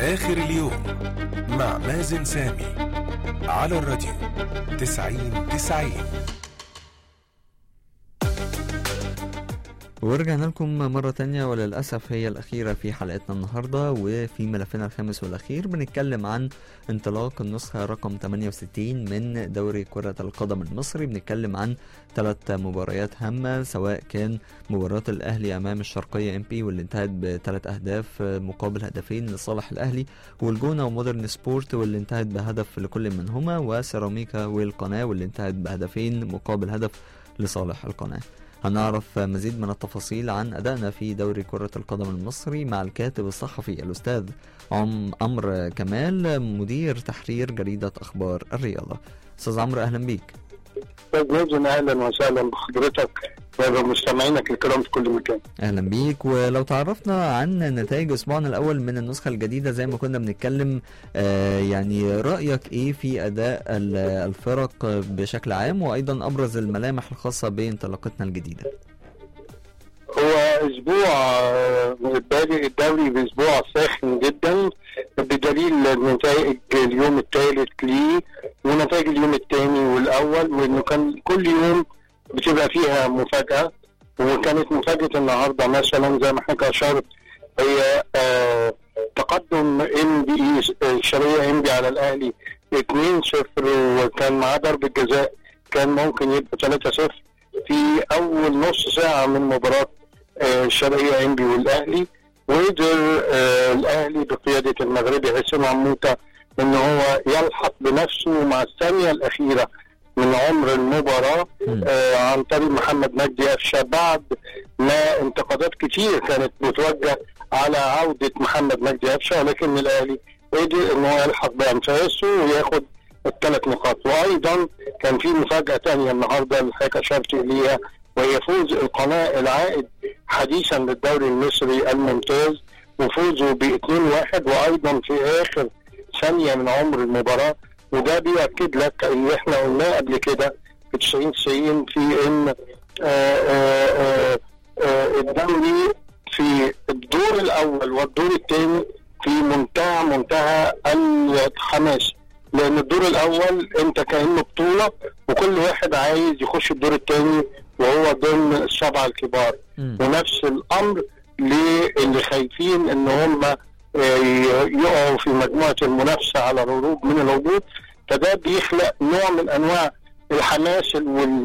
آخر اليوم مع مازن سامي على الراديو تسعين تسعين ورجعنا لكم مرة تانية وللأسف هي الأخيرة في حلقتنا النهاردة وفي ملفنا الخامس والأخير بنتكلم عن انطلاق النسخة رقم 68 من دوري كرة القدم المصري بنتكلم عن ثلاث مباريات هامة سواء كان مباراة الأهلي أمام الشرقية ام بي واللي انتهت بثلاث أهداف مقابل هدفين لصالح الأهلي والجونة ومودرن سبورت واللي انتهت بهدف لكل منهما وسيراميكا والقناة واللي انتهت بهدفين مقابل هدف لصالح القناة هنعرف مزيد من التفاصيل عن أدائنا في دوري كرة القدم المصري مع الكاتب الصحفي الأستاذ عم عمرو كمال مدير تحرير جريدة أخبار الرياضة أستاذ عمرو أهلا بيك استاذ مازن اهلا وسهلا بحضرتك وبمستمعينك الكرام في كل مكان. أهلا بيك ولو تعرفنا عن نتائج أسبوعنا الأول من النسخة الجديدة زي ما كنا بنتكلم آه يعني رأيك إيه في أداء ال- الفرق بشكل عام وأيضا أبرز الملامح الخاصة بانطلاقتنا الجديدة هو اسبوع آه، بادئ الدوري باسبوع ساخن جدا بدليل نتائج اليوم الثالث ليه ونتائج اليوم الثاني والاول وانه كان كل يوم بتبقى فيها مفاجاه وكانت مفاجاه النهارده مثلا زي ما حضرتك اشرت هي آه تقدم ام بي الشرقيه ام بي على الاهلي 2-0 وكان معاه ضربه جزاء كان ممكن يبقى 3-0 في اول نص ساعه من مباراه آه، الشرقيه انبي والاهلي وقدر آه، الاهلي بقياده المغربي حسين عموته ان هو يلحق بنفسه مع الثانيه الاخيره من عمر المباراه مم. آه، عن طريق محمد مجدي قفشه بعد ما انتقادات كتير كانت متوجهه على عوده محمد مجدي قفشه ولكن الاهلي قدر ان هو يلحق بانفاسه وياخد الثلاث نقاط وايضا كان في مفاجاه ثانيه النهارده اللي حضرتك اشرت اليها وهي فوز القناه العائد حديثا للدوري المصري الممتاز وفوزه ب 2-1 وايضا في اخر ثانيه من عمر المباراه وده بيأكد لك اللي احنا قلناه قبل كده في 90 90 في ان آه، آه، آه، آه، الدوري في الدور الاول والدور الثاني في منتهى منتهى الحماس لان الدور الاول انت كانه بطوله وكل واحد عايز يخش الدور الثاني وهو ضمن السبعه الكبار مم. ونفس الامر للي خايفين ان هم آه، يقعوا في مجموعه المنافسه على الهروب من الهبوط فده بيخلق نوع من انواع الحماس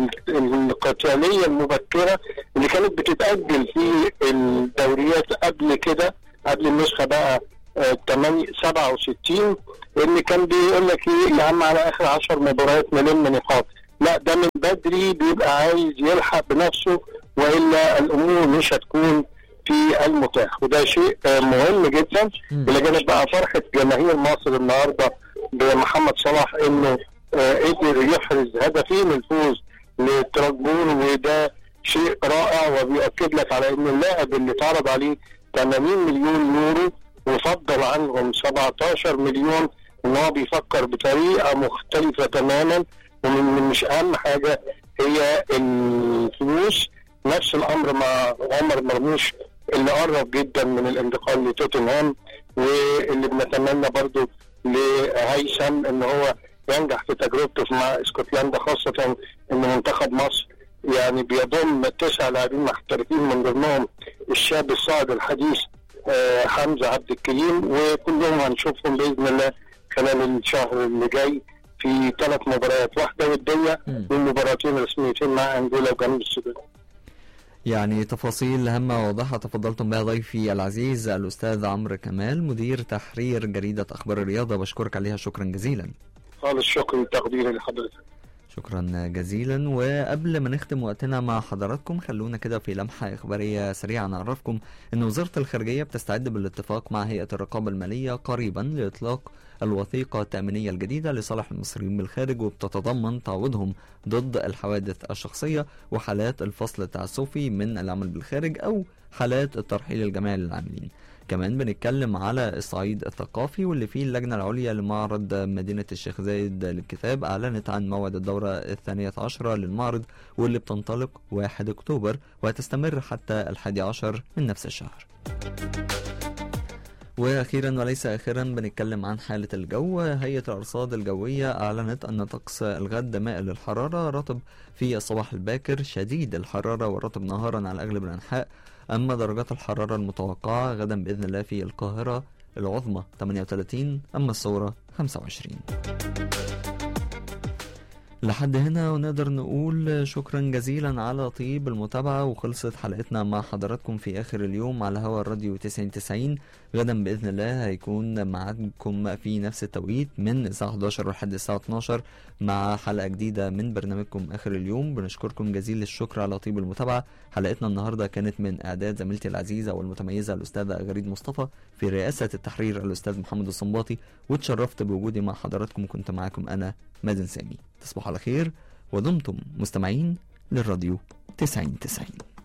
والقتاليه المبكره اللي كانت بتتاجل في الدوريات قبل كده قبل النسخه بقى آه، 8 67 ان كان بيقول لك ايه يا عم على اخر 10 مباريات نلم نقاط لا ده من بدري بيبقى عايز يلحق بنفسه والا الامور مش هتكون في المتاح وده شيء آه، مهم جدا مم. الى جانب بقى فرحه جماهير مصر النهارده بمحمد صلاح انه آه، قدر يحرز هدفين الفوز لترجبور وده شيء رائع وبيأكد لك على ان اللاعب اللي اتعرض عليه 80 مليون يورو وفضل عنهم 17 مليون ان هو بيفكر بطريقه مختلفه تماما ومن من مش اهم حاجه هي الفلوس نفس الامر مع عمر مرموش اللي قرب جدا من الانتقال لتوتنهام واللي بنتمنى برضو لهيثم ان هو ينجح في تجربته مع اسكتلندا خاصه ان منتخب مصر يعني بيضم تسع لاعبين محترفين من ضمنهم الشاب الصاعد الحديث آه، حمزه عبد الكريم وكلهم هنشوفهم باذن الله خلال الشهر اللي جاي في ثلاث مباريات واحده وديه مم. ومباراتين رسميتين مع انجولا وجنوب السودان يعني تفاصيل هامة واضحة تفضلتم بها ضيفي العزيز الأستاذ عمرو كمال مدير تحرير جريدة أخبار الرياضة بشكرك عليها شكرا جزيلا خالص شكر وتقديري لحضرتك شكرا جزيلا وقبل ما نختم وقتنا مع حضراتكم خلونا كده في لمحة إخبارية سريعة نعرفكم أن وزارة الخارجية بتستعد بالاتفاق مع هيئة الرقابة المالية قريبا لإطلاق الوثيقة التأمينية الجديدة لصالح المصريين بالخارج وبتتضمن تعويضهم ضد الحوادث الشخصية وحالات الفصل التعسفي من العمل بالخارج أو حالات الترحيل الجماعي للعاملين كمان بنتكلم على الصعيد الثقافي واللي فيه اللجنة العليا لمعرض مدينة الشيخ زايد للكتاب أعلنت عن موعد الدورة الثانية عشرة للمعرض واللي بتنطلق 1 أكتوبر وهتستمر حتى الحادي عشر من نفس الشهر واخيرا وليس اخيرا بنتكلم عن حاله الجو هيئه الارصاد الجويه اعلنت ان طقس الغد مائل للحراره رطب في الصباح الباكر شديد الحراره ورطب نهارا على اغلب الانحاء اما درجات الحراره المتوقعه غدا باذن الله في القاهره العظمى 38 اما الصوره 25 لحد هنا ونقدر نقول شكرا جزيلا على طيب المتابعة وخلصت حلقتنا مع حضراتكم في آخر اليوم على هوا الراديو 9090 غدا بإذن الله هيكون معاكم في نفس التوقيت من الساعة 11 لحد الساعة 12 مع حلقة جديدة من برنامجكم آخر اليوم بنشكركم جزيل الشكر على طيب المتابعة حلقتنا النهاردة كانت من إعداد زميلتي العزيزة والمتميزة الأستاذة غريب مصطفى في رئاسة التحرير الأستاذ محمد الصنباطي واتشرفت بوجودي مع حضراتكم وكنت معاكم أنا مازن سامي تصبحوا على خير ودمتم مستمعين للراديو 90 90